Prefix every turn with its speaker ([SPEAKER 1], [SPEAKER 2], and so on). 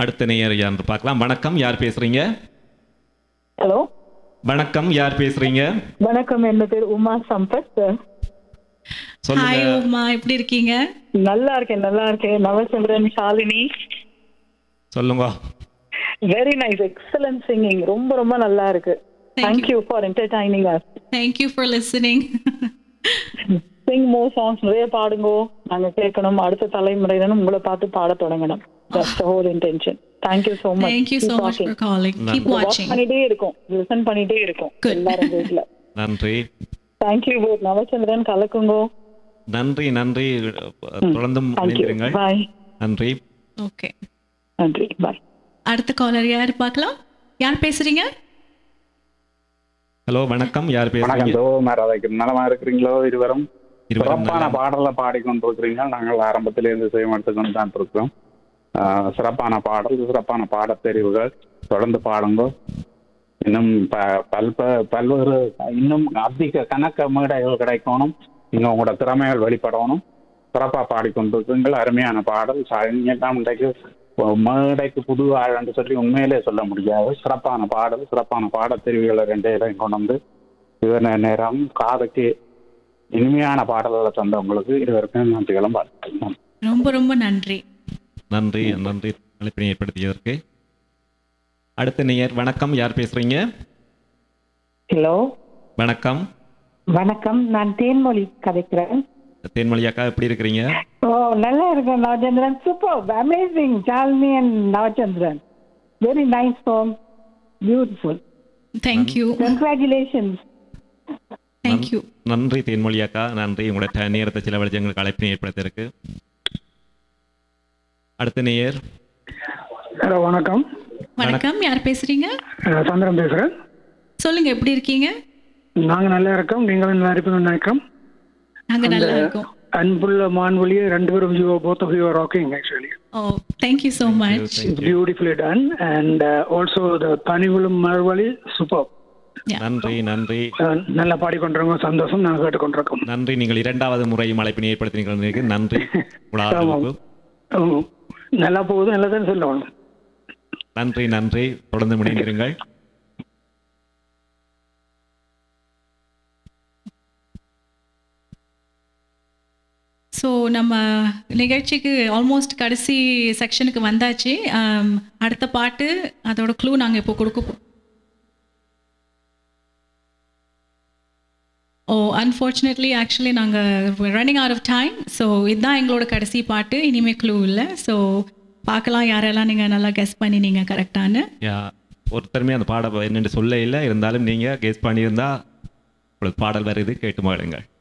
[SPEAKER 1] அடுத்த நேயர் யார் பார்க்கலாம் வணக்கம் யார் பேசுறீங்க
[SPEAKER 2] ஹலோ
[SPEAKER 1] வணக்கம் யார் பேசுறீங்க
[SPEAKER 2] வணக்கம் என்ன பேர் உமா சம்பத்
[SPEAKER 1] சொல்லுங்க
[SPEAKER 3] ஹாய் உமா எப்படி இருக்கீங்க
[SPEAKER 2] நல்லா இருக்கேன் நல்லா இருக்கேன் நவச்சந்திரன் ஷாலினி
[SPEAKER 1] சொல்லுங்க
[SPEAKER 2] வெரி நைஸ் எக்ஸலன்ட் சிங்கிங் ரொம்ப ரொம்ப நல்லா இருக்கு thank you for entertaining us
[SPEAKER 3] thank you for listening
[SPEAKER 2] sing more songs நிறைய பாடுங்கோ நாங்க கேட்கணும் அடுத்த தலைமுறையினரும் உங்களை பார்த்து பாட தொடங்கணும் just whole intention thank you so much
[SPEAKER 3] thank you so much for calling keep வாட்சிங்
[SPEAKER 2] பண்ணிட்டே இருக்கும் லிசன் பண்ணிட்டே இருக்கும்
[SPEAKER 3] Good.
[SPEAKER 2] எல்லாரும் வீட்ல
[SPEAKER 1] நன்றி
[SPEAKER 2] தேங்க்யூ போத் நவச்சந்திரன் கலக்குங்கோ
[SPEAKER 1] நன்றி நன்றி தொடர்ந்தும்
[SPEAKER 2] தேங்க்யூ
[SPEAKER 1] இணைந்திருங்கள்
[SPEAKER 2] பாய்
[SPEAKER 1] நன்றி
[SPEAKER 3] ஓகே
[SPEAKER 2] நன்றி பாய்
[SPEAKER 3] அடுத்த காலர் யார் பார்க்கலாம் யார் பேசுறீங்க
[SPEAKER 1] ஹலோ வணக்கம் யார்
[SPEAKER 4] வணக்கம்
[SPEAKER 1] பேசுறீங்க
[SPEAKER 4] தோமராதைக்கு நலமா இருக்கிறீங்களோ இருவரும்
[SPEAKER 1] இருவரும்
[SPEAKER 4] சிறப்பான
[SPEAKER 1] நலம்.
[SPEAKER 4] பாடலை பாடிக்கொண்டிருக்கிறீங்க நாங்கள் ஆரம்பத்திலிருந்து செய்ய எடுத்துக்கொண்டு தான் இருக்கிறோம் ஆஹ் சிறப்பான பாடல் சிறப்பான பாடத்தெரிவுகள் தொடர்ந்து பாடுங்க இன்னும் ப- பல்ப பல்வேறு இன்னும் அதிக கணக்க மேடைகள் கிடைக்கணும் நீங்க உங்களோட திறமைகள் வெளிப்படணும் சிறப்பா பாடிக்கொண்டிருக்கீங்கள் அருமையான பாடல் எல்லாம் இன்றைக்கு மேடைக்கு புது ஆழன்னு சொல்லி உண்மையிலே சொல்ல முடியாது சிறப்பான பாடல் சிறப்பான பாடத்தெரிவுகளை ரெண்டு இடம் கொண்டு வந்து இவர் நேரம் காதுக்கு இனிமையான பாடல்களை தந்தவங்களுக்கு இருவருக்கும் நன்றிகளும் வாழ்த்துக்கள்
[SPEAKER 3] ரொம்ப ரொம்ப நன்றி
[SPEAKER 1] நன்றி நன்றி அழைப்பினை ஏற்படுத்தியதற்கு அடுத்த நேயர் வணக்கம் யார் பேசுறீங்க
[SPEAKER 5] ஹலோ
[SPEAKER 1] வணக்கம்
[SPEAKER 5] வணக்கம் நான் தேன்மொழி கதைக்கிறேன்
[SPEAKER 1] தேன்மொழி அக்கா எப்படி இருக்கிறீங்க
[SPEAKER 5] ஓ நல்லா இருக்கேன் நவச்சந்திரன் சூப்பர் அமேசிங் சால்மி and Navachandran very nice song beautiful
[SPEAKER 3] thank you
[SPEAKER 5] congratulations
[SPEAKER 3] thank you
[SPEAKER 1] நன்றி தேன்மொழி அக்கா நன்றி உங்களோட ட- நேரத்தை செலவழிச்சு எங்களுக்கு அழைப்பினை ஏற்படுத்தியிருக்கு அடுத்த நேயர்
[SPEAKER 6] ஹலோ வணக்கம்
[SPEAKER 3] வணக்கம் யார் பேசுறீங்க
[SPEAKER 6] அஹ் சந்திரன் பேசுகிறேன்
[SPEAKER 3] சொல்லுங்க எப்படி இருக்கீங்க
[SPEAKER 6] நாங்கள் நல்லா இருக்கோம் நீங்களும் நல்லா இருப்பீங்கன்னு நினைக்கிறோம்
[SPEAKER 3] நாங்க நல்லா இருக்கோம்
[SPEAKER 6] அன்புள்ள மான்வழியை ரெண்டு பேரும் you both of you rocking actually
[SPEAKER 3] oh thank you so much
[SPEAKER 6] it's beautifully done and also the பனிவுளும் மறுவழி சூப்பர்
[SPEAKER 1] நன்றி நன்றி
[SPEAKER 6] நல்லா பாடிக்கொண்டிருக்கோம் சந்தோஷம் நாங்கள் கேட்டுக்கொண்டிருக்கோம்
[SPEAKER 1] நன்றி நீங்கள் இரண்டாவது முறையும் அழைப்பினை ஏற்படுத்தினீர்கள் நன்றி உங்கள் ஆதரவுக்கு
[SPEAKER 6] ஆமாம். நல்லா போகுது நல்லா தான் சொல்லணும்
[SPEAKER 1] நன்றி நன்றி தொடர்ந்து இணைந்திருங்கள்
[SPEAKER 3] ஸோ நம்ம நிகழ்ச்சிக்கு ஆல்மோஸ்ட் கடைசி செக்ஷனுக்கு வந்தாச்சு ஆம், அடுத்த பாட்டு அதோட க்ளூ நாங்கள் இப்போ கொடுக்க போ- ஓ அன்ஃபார்ச்சுனேட்லி ஆக்சுவலி நாங்கள் running out of time so இதுதான் எங்களோட கடைசி பாட்டு இனிமேல் க்ளூ இல்லை ஸோ பார்க்கலாம் யாரெல்லாம் நீங்கள் நல்லா கெஸ் பண்ணி நீங்கள் கரெக்டானு
[SPEAKER 1] யா ஒருத்தருமே அந்த பாட என்னென்று சொல்ல இல்லை இருந்தாலும் நீங்கள் கெஸ் பண்ணியிருந்தா உங்களுக்கு பாடல் வருது கேட்டு மாடுங்கள்